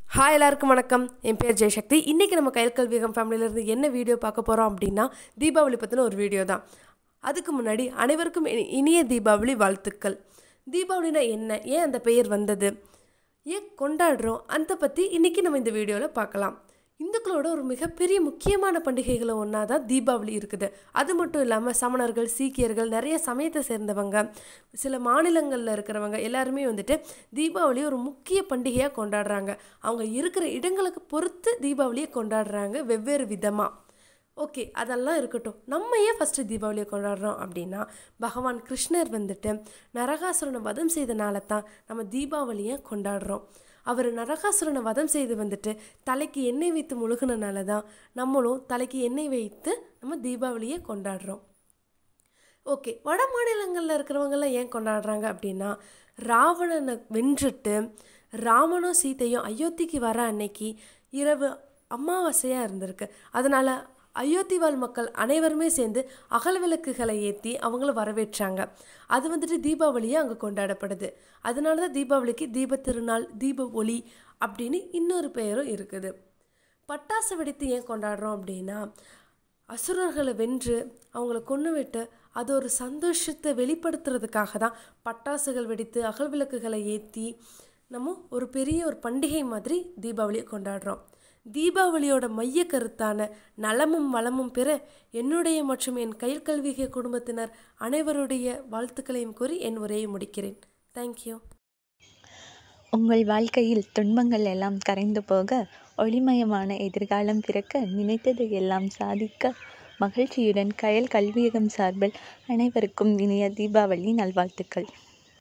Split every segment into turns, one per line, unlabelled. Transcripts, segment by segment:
hi எல்லாருக்கும் வணக்கம் என் பேர் ஜெயசக்தி இன்றைக்கி நம்ம கையல் கல்வியகம் ஃபேமிலியிலேருந்து என்ன வீடியோ பார்க்க போகிறோம் அப்படின்னா தீபாவளி பற்றின ஒரு வீடியோ தான் அதுக்கு முன்னாடி அனைவருக்கும் இனி- இனிய தீபாவளி வாழ்த்துக்கள் தீபாவளினா என்ன ஏன் அந்த பெயர் வந்தது ஏன் கொண்டாடுறோம் அதை பற்றி இன்றைக்கி நம்ம இந்த வீடியோவில் பார்க்கலாம் இந்துக்களோட ஒரு மிகப்பெரிய முக்கியமான பண்டிகைகளை ஒன்றா தான் தீபாவளி இருக்குது அது மட்டும் இல்லாமல் சமணர்கள் சீக்கியர்கள் நிறைய சமயத்தை சேர்ந்தவங்க சில மாநிலங்களில் இருக்கிறவங்க எல்லாருமே வந்துட்டு தீபாவளி ஒரு முக்கிய பண்டிகையாக கொண்டாடுறாங்க அவங்க இருக்கிற இடங்களுக்கு பொறுத்து தீபாவளியை கொண்டாடுறாங்க வெவ்வேறு விதமாக ஓகே அதெல்லாம் இருக்கட்டும் நம்ம ஏன் ஃபஸ்ட்டு தீபாவளியை கொண்டாடுறோம் அப்படின்னா பகவான் கிருஷ்ணர் வந்துட்டு நரகாசுரனை வதம் செய்தனால தான் நம்ம தீபாவளியை கொண்டாடுறோம் அவர் நரகாசுரனை வதம் செய்து வந்துட்டு தலைக்கு எண்ணெய் வைத்து முழுகுனனால தான் நம்மளும் தலைக்கு எண்ணெய் வைத்து நம்ம தீபாவளியை கொண்டாடுறோம் ஓகே வட மாநிலங்களில் இருக்கிறவங்கெல்லாம் ஏன் கொண்டாடுறாங்க அப்படின்னா ராவணனை வென்றுட்டு ராமனும் சீதையும் அயோத்திக்கு வர அன்னைக்கு இரவு அமாவாசையாக இருந்திருக்கு அதனால் அயோத்தி வாழ் மக்கள் அனைவருமே சேர்ந்து அகல் விளக்குகளை ஏற்றி அவங்கள வரவேற்றாங்க அது வந்துட்டு தீபாவளியாக அங்கே கொண்டாடப்படுது அதனால தான் தீபாவளிக்கு தீபத் திருநாள் தீப ஒளி அப்படின்னு இன்னொரு பெயரும் இருக்குது பட்டாசு வெடித்து ஏன் கொண்டாடுறோம் அப்படின்னா அசுரர்களை வென்று அவங்கள கொன்று விட்டு அது ஒரு சந்தோஷத்தை வெளிப்படுத்துறதுக்காக தான் பட்டாசுகள் வெடித்து அகல் விளக்குகளை ஏற்றி நம்ம ஒரு பெரிய ஒரு பண்டிகை மாதிரி தீபாவளியை கொண்டாடுறோம் தீபாவளியோட மைய கருத்தான நலமும் வளமும் பெற என்னுடைய மற்றும் என் கையில் கல்விக குடும்பத்தினர் அனைவருடைய வாழ்த்துக்களையும் கூறி என் உரையை முடிக்கிறேன் தேங்க்யூ
உங்கள் வாழ்க்கையில் துன்பங்கள் எல்லாம் கரைந்து போக ஒளிமயமான எதிர்காலம் பிறக்க நினைத்ததை எல்லாம் சாதிக்க மகிழ்ச்சியுடன் கயல் கல்வியகம் சார்பில் அனைவருக்கும் இனிய தீபாவளி நல்வாழ்த்துக்கள்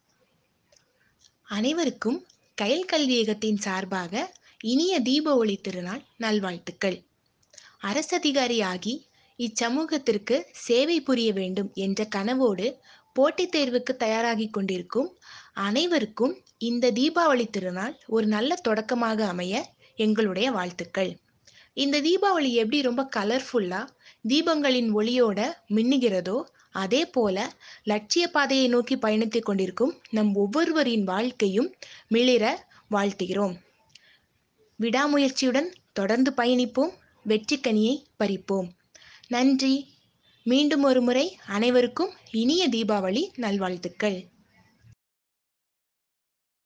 அனைவருக்கும் கயல் கல்வியகத்தின் சார்பாக இனிய தீப ஒளி திருநாள் நல்வாழ்த்துக்கள் அரசதிகாரியாகி இச்சமூகத்திற்கு சேவை புரிய வேண்டும் என்ற கனவோடு போட்டித் தேர்வுக்கு தயாராகி கொண்டிருக்கும் அனைவருக்கும் இந்த தீபாவளி திருநாள் ஒரு நல்ல தொடக்கமாக அமைய எங்களுடைய வாழ்த்துக்கள் இந்த தீபாவளி எப்படி ரொம்ப கலர்ஃபுல்லா தீபங்களின் ஒளியோட மின்னுகிறதோ அதே போல லட்சிய பாதையை நோக்கி பயணித்துக் கொண்டிருக்கும் நம் ஒவ்வொருவரின் வாழ்க்கையும் மிளிர வாழ்த்துகிறோம் விடாமுயற்சியுடன் தொடர்ந்து பயணிப்போம் வெற்றிக்கனியை பறிப்போம் நன்றி மீண்டும் ஒரு முறை அனைவருக்கும் இனிய தீபாவளி நல்வாழ்த்துக்கள்